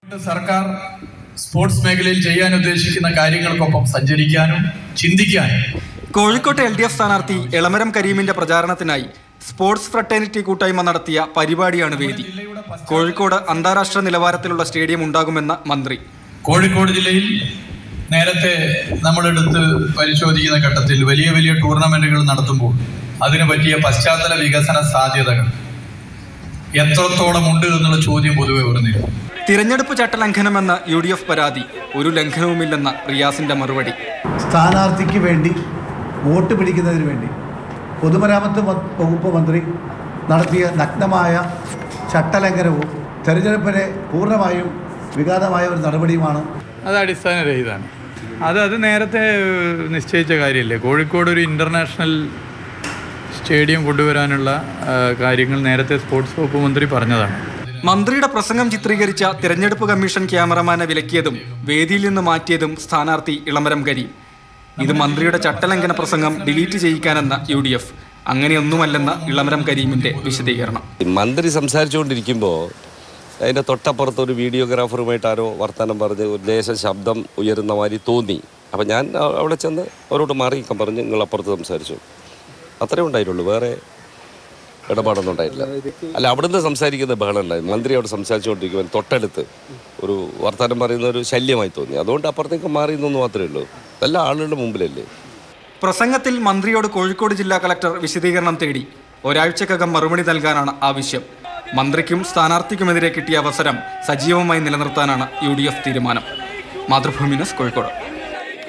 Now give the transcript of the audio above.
സർക്കാർ സ്പോർട്സ് മേഖലയിൽ ചെയ്യാൻ ഉദ്ദേശിക്കുന്ന കാര്യങ്ങൾക്കൊപ്പം സഞ്ചരിക്കാനും ചിന്തിക്കാനും കോഴിക്കോട്ടെ എൽ ഡി എഫ് സ്ഥാനാർത്ഥി എളമരം കരീമിന്റെ പ്രചാരണത്തിനായി സ്പോർട്സ് ഫ്രട്ടേണിറ്റി കൂട്ടായ്മ നടത്തിയ പരിപാടിയാണ് വേദി കോഴിക്കോട് അന്താരാഷ്ട്ര നിലവാരത്തിലുള്ള സ്റ്റേഡിയം ഉണ്ടാകുമെന്ന മന്ത്രി കോഴിക്കോട് ജില്ലയിൽ നേരത്തെ നമ്മളെടുത്ത് പരിശോധിക്കുന്ന ഘട്ടത്തിൽ വലിയ വലിയ ടൂർണമെന്റുകൾ നടത്തുമ്പോൾ അതിന് പറ്റിയ പശ്ചാത്തല വികസന സാധ്യതകൾ എത്രത്തോളം ഉണ്ട് എന്നുള്ള ചോദ്യം പൊതുവെ ഉയർന്നിരുന്നു തിരഞ്ഞെടുപ്പ് ചട്ടലംഘനമെന്ന യു ഡി എഫ് പരാതി ഒരു ലംഘനവുമില്ലെന്ന റിയാസിന്റെ മറുപടി സ്ഥാനാർത്ഥിക്ക് വേണ്ടി വോട്ട് പിടിക്കുന്നതിന് വേണ്ടി പൊതുമരാമത്ത് മ- വകുപ്പ് മന്ത്രി നടത്തിയ നഗ്നമായ ചട്ടലംഘനവും തെരഞ്ഞെടുപ്പിനെ പൂർണ്ണമായും വിഘാതമായ ഒരു നടപടിയുമാണ് അത് അടിസ്ഥാനരഹിതമാണ് അത് അത് നേരത്തെ ഏഹ്, നിശ്ചയിച്ച കാര്യമല്ലേ കോഴിക്കോട് ഒരു ഇൻ്റർനാഷണൽ സ്റ്റേഡിയം കൊണ്ടുവരാനുള്ള ആ, കാര്യങ്ങൾ നേരത്തെ സ്പോർട്സ് വകുപ്പ് മന്ത്രി പറഞ്ഞതാണ് മന്ത്രിയുടെ പ്രസംഗം ചിത്രീകരിച്ച തിരഞ്ഞെടുപ്പ് കമ്മീഷൻ ക്യാമറമാനെ വിലക്കിയതും വേദിയിൽ നിന്ന് മാറ്റിയതും സ്ഥാനാർത്ഥി ഇളമരം കരീം ഇത് മന്ത്രിയുടെ ചട്ടലംഘന പ്രസംഗം ഡിലീറ്റ് ചെയ്യിക്കാനെന്ന യു ഡി എഫ് അങ്ങനെയൊന്നുമല്ലെന്ന ഇളമരം കരീമിന്റെ വിശദീകരണം മന്ത്രി സംസാരിച്ചുകൊണ്ടിരിക്കുമ്പോൾ അതിൻ്റെ തൊട്ടപ്പുറത്ത് ഒരു വീഡിയോഗ്രാഫറുമായിട്ട് ആരോ വർത്തമാനം പറഞ്ഞ് ഒരു ദേശ ശബ്ദം ഉയരുന്ന മാതിരി തോന്നി അപ്പം ഞാൻ അ- അവിടെ ചെന്ന് അവരോട് മാറിയിക്കാൻ പറഞ്ഞ് നിങ്ങൾ അപ്പുറത്ത് സംസാരിച്ചു അത്രേ ഉണ്ടായിട്ടുള്ളൂ വേറെ ഇടപാടൊന്നും ഉണ്ടായിട്ടില്ല അല്ല അവിടുന്ന് സംസാരിക്കുന്ന ബഹളം ഉണ്ടായി മന്ത്രി അവിടെ സംസാരിച്ചുകൊണ്ടിരിക്കുമ്പോൾ തൊട്ടടുത്ത് ഒരു വർത്തമാനം പറയുന്ന ഒരു ശല്യമായി തോന്നി അതുകൊണ്ട് അപ്പുറത്തേക്ക് മാറി എന്നൊന്നും മാത്രമേ ഉള്ളൂ എല്ലാ ആളുകളുടെ മുമ്പിലല്ലേ പ്രസംഗത്തിൽ മന്ത്രിയോട് കോഴിക്കോട് ജില്ലാ കളക്ടർ വിശദീകരണം തേടി ഒരാഴ്ചക്കകം മറുപടി നൽകാനാണ് ആവശ്യം മന്ത്രിക്കും സ്ഥാനാർത്ഥിക്കുമെതിരെ കിട്ടിയ അവസരം സജീവമായി നിലനിർത്താനാണ് യു തീരുമാനം മാതൃഭൂമി ന്യൂസ് കോഴിക്കോട്